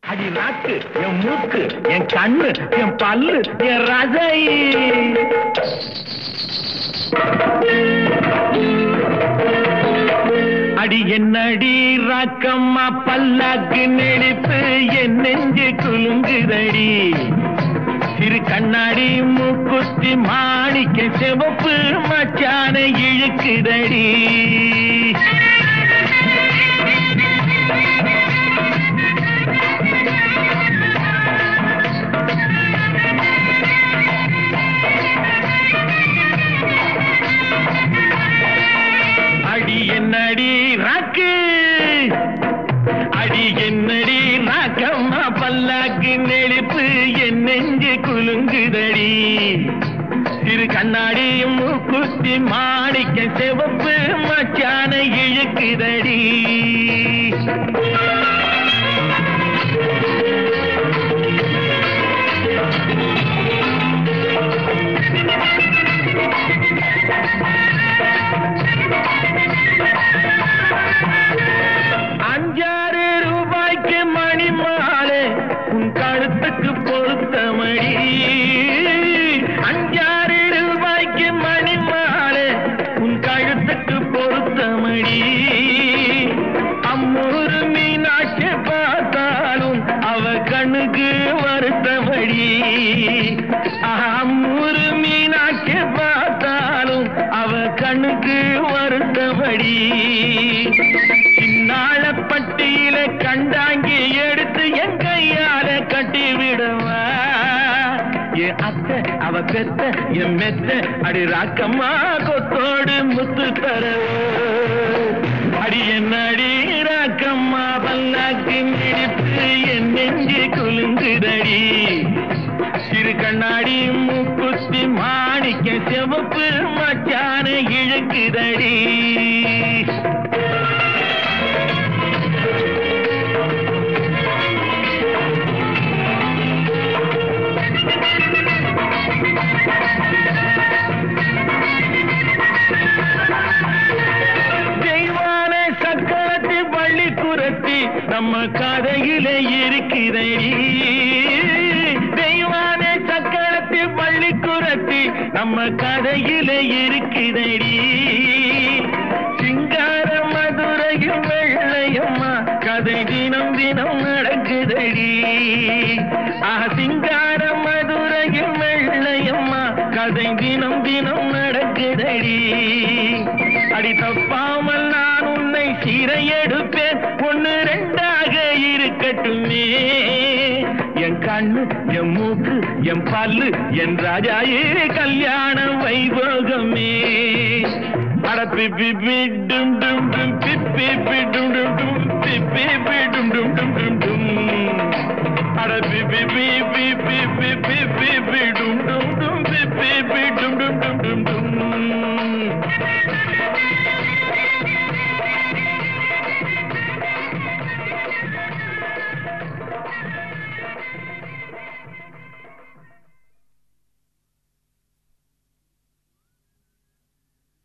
அடி நாக்கு என் மூக்கு என் கண்ணு என் பல்லு என் ரசை அடி என்னடி ராக்கம்மா பல்லாக்கு நெளிப்பு என் நெஞ்சு குலுங்குதடி சிறு கண்ணாடி மூக்குத்தி மாணிக்க சிவப்பு மச்சான இழுக்குதடி அடி என்னடி ராக்கு அடி என்னடி ராக்கம்மா பல்லாக்கு நெளிப்பு என் நெஞ்சு குலுங்குதடி சிறு கண்ணாடி மூக்குத்தி மாணிக்க சிவப்பு மச்சான இழுக்குதடி அஞ்சாறு ரூபாய்க்கு மணி மாலை உன் கழுத்துக்கு பொருத்த மணி அஞ்சாறு ரூபாய்க்கு மணி மாலை உன் கழுத்துக்கு பொருத்த மணி அம்மூரு மீனாட்சி பார்த்தாலும் அவ கண்ணுக்கு வருத்தபடி அம்மூரு மீனாட்சி பார்த்தாலும் அவ கண்ணுக்கு வருத்தபடி சின்னாள பட்டியில கண்டாங்கி எடுத்து என் கையால கட்டி விடுவா என் அத்தை அவ பெத்த என் மெத்த அடி ராக்கம்மா கொத்தோடு முத்து தர அடி என்ன அடி ராக்கம்மா பல்லாக்கு இடிப்பு என் நெஞ்சு குலுங்குதடி சிறு கண்ணாடி மூக்குத்தி மாணிக்க சிவப்பு மச்சான இழுக்குதடி தெய்வான சக்கரத்தி பள்ளி குரத்தி நம்ம கதையிலே இருக்கிறடி தெய்வான சக்கரத்தி பள்ளி குரத்தி நம்ம கதையிலே இருக்கிறடி சிங்கார மதுரையும் வெள்ளையம்மா கதை தினம் தினம் நடக்குதடி ஆ சிங்கார மதுரையும் வெள்ளையம்மா கதை தினம் தினம் நடக்குதடி அடி தப்பாமல் நான் உன்னை சீரை எடுப்பேன் ஒன்னு ரெண்டாக இருக்கட்டுமே என் கண்ணு என் மூக்கு என் பல்லு என் ராஜாயே கல்யாண வைபோகமே அட பிப்பி டும் டும் டும் பிப்பி டும் டும் டும் பிப்பி டும் டும் டும் டும் டும் அட பிப்பி பி பி பி பி பி